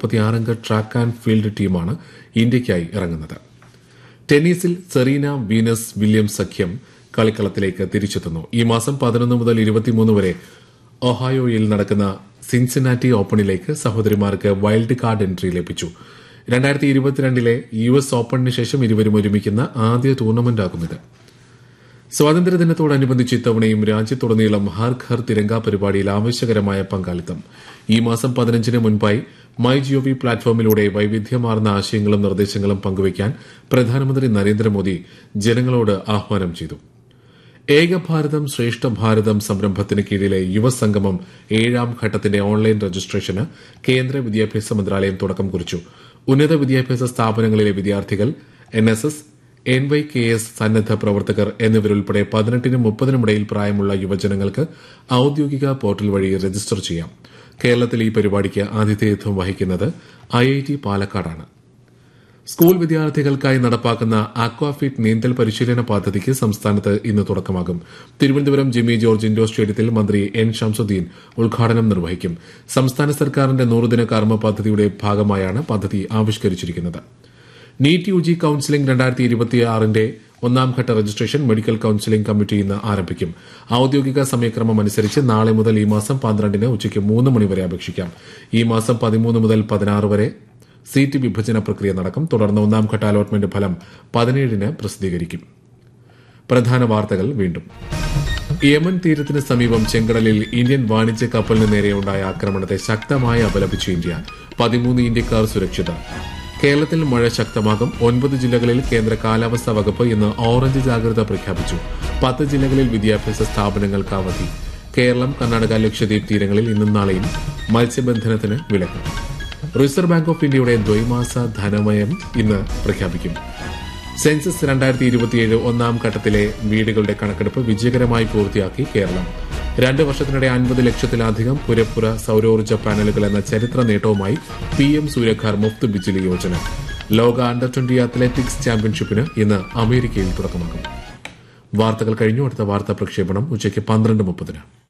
മുപ്പത്തിയാറംഗ track and field ടീമാണ് ഇന്ത്യയ്ക്കായി ഇറങ്ങുന്നത് ടെന്നീസിൽ സെറീന വീനസ് വില്യംസ് സഖ്യം കളിക്കളത്തിലേക്ക് തിരിച്ചെത്തുന്നു ഈ മാസം പതിനൊന്ന് മുതൽ ഇരുപത്തിമൂന്ന് വരെ ഒഹായോയിൽ നടക്കുന്ന സിൻസിനാറ്റി ഓപ്പണിലേക്ക് സഹോദരിമാർക്ക് വൈൽഡ് കാർഡ് എൻട്രി ലഭിച്ചു രണ്ടായിരത്തി ഇരുപത്തിരണ്ടിലെ യു എസ് ഓപ്പണിന് ശേഷം ഇരുവരും ഒരുമിക്കുന്ന ആദ്യ ടൂർണമെന്റാകും ഇത് സ്വാതന്ത്ര്യദിനത്തോടനുബന്ധിച്ച് ഇത്തവണയും രാജ്യത്തുടനീളം ഹർ ഘർ തിരങ്ക പരിപാടിയിൽ ആവശ്യകരമായ പങ്കാളിത്തം ഈ മാസം പതിനഞ്ചിന് മുൻപായി മൈ ജിഒവി പ്ലാറ്റ്ഫോമിലൂടെ വൈവിധ്യമാർന്ന ആശയങ്ങളും നിർദ്ദേശങ്ങളും പങ്കുവയ്ക്കാൻ പ്രധാനമന്ത്രി നരേന്ദ്രമോദി ജനങ്ങളോട് ആഹ്വാനം ചെയ്തു ഏക ഭാരതം ശ്രേഷ്ഠ ഭാരതം സംരംഭത്തിന് കീഴിലെ യുവസംഗമം ഏഴാം ഘട്ടത്തിന്റെ ഓൺലൈൻ രജിസ്ട്രേഷന് കേന്ദ്ര വിദ്യാഭ്യാസ മന്ത്രാലയം തുടക്കം കുറിച്ചു ഉന്നത വിദ്യാഭ്യാസ സ്ഥാപനങ്ങളിലെ വിദ്യാർത്ഥികൾ N S S N Y K S സന്നദ്ധ പ്രവർത്തകർ എന്നിവരുൾപ്പെടെ പതിനെട്ടിനും മുപ്പതിനും ഇടയിൽ പ്രായമുള്ള യുവജനങ്ങൾക്ക് ഔദ്യോഗിക പോർട്ടൽ വഴി രജിസ്റ്റർ ചെയ്യാം കേരളത്തിൽ ഈ പരിപാടിക്ക് ആതിഥേയത്വം വഹിക്കുന്നത് ഐ ഐ ടി പാലക്കാടാണ് സ്കൂൾ വിദ്യാർത്ഥികൾക്കായി നടപ്പാക്കുന്ന അക്വാഫിറ്റ് നീന്തൽ പരിശീലന പദ്ധതിക്ക് സംസ്ഥാനത്ത് ഇന്ന് തുടക്കമാകും തിരുവനന്തപുരം ജിമ്മി ജോർജ് ഇൻഡോർ സ്റ്റേഡിയത്തിൽ മന്ത്രി എൻ ഷംസുദ്ദീൻ ഉദ്ഘാടനം നിർവഹിക്കും സംസ്ഥാന സർക്കാരിന്റെ നൂറുദിന കർമ്മ പദ്ധതിയുടെ ഭാഗമായാണ് പദ്ധതി ആവിഷ്കരിച്ചിരിക്കുന്നത് നീറ്റ് യു ജി കൌൺസിലിംഗ് രണ്ടായിരത്തി ഇരുപത്തിയാറിന്റെ ഒന്നാംഘട്ട രജിസ്ട്രേഷൻ മെഡിക്കൽ കൌൺസിലിംഗ് കമ്മിറ്റി ഇന്ന് ആരംഭിക്കും ഔദ്യോഗിക സമയക്രമം അനുസരിച്ച് നാളെ മുതൽ ഈ മാസം പന്ത്രണ്ടിന് ഉച്ചയ്ക്ക് മൂന്ന് മണിവരെ അപേക്ഷിക്കാം ഈ മാസം പതിമൂന്ന് മുതൽ പതിനാറ് വരെ സീറ്റ് വിഭജന പ്രക്രിയ നടക്കും തുടർന്ന് ഒന്നാംഘട്ട അലോട്ട്മെന്റ് ഫലം പതിനേഴിന് പ്രസിദ്ധീകരിക്കും പ്രധാന വാർത്തകൾ വീണ്ടും യമൻ തീരത്തിന് സമീപം ചെങ്കടലിൽ ഇന്ത്യൻ വാണിജ്യ കപ്പലിന് നേരെയുണ്ടായ ആക്രമണത്തെ ശക്തമായി അപലപിച്ചു ഇന്ത്യ പതിമൂന്ന് ഇന്ത്യക്കാർ സുരക്ഷിതർ കേരളത്തിൽ മഴ ശക്തമാകും ഒൻപത് ജില്ലകളിൽ കേന്ദ്ര കാലാവസ്ഥാ വകുപ്പ് ഇന്ന് ഓറഞ്ച് ജാഗ്രത പ്രഖ്യാപിച്ചു പത്ത് ജില്ലകളിൽ വിദ്യാഭ്യാസ സ്ഥാപനങ്ങൾക്ക് അവധി കേരളം കർണാടക ലക്ഷദ്വീപ് തീരങ്ങളിൽ ഇന്നും നാളെയും മത്സ്യബന്ധനത്തിന് വിലക്ക് റിസർവ് ബാങ്ക് ഓഫ് ഇന്ത്യയുടെ ദ്വൈമാസ ധനമയം ഇന്ന് പ്രഖ്യാപിക്കും സെൻസസ് രണ്ടായിരത്തി ഇരുപത്തിയേഴ് ഒന്നാം ഘട്ടത്തിലെ വീടുകളുടെ കണക്കെടുപ്പ് വിജയകരമായി പൂർത്തിയാക്കി കേരളം രണ്ട് വർഷത്തിനിടെ അൻപത് ലക്ഷത്തിലധികം പുരപ്പുര സൌരോർജ്ജ പാനലുകൾ എന്ന ചരിത്ര നേട്ടവുമായി പി എം സൂര്യഘർ മുഫ്ത് ബിജിലി യോജന ലോക അണ്ടർ ട്വന്റി അത്ലറ്റിക്സ് ചാമ്പ്യൻഷിപ്പിന് ഇന്ന് അമേരിക്കയിൽ തുടക്കമാകും വാർത്തകൾ കഴിഞ്ഞു അടുത്ത വാർത്താ പ്രക്ഷേപണം ഉച്ചയ്ക്ക് പന്ത്രണ്ട് മുപ്പതിന്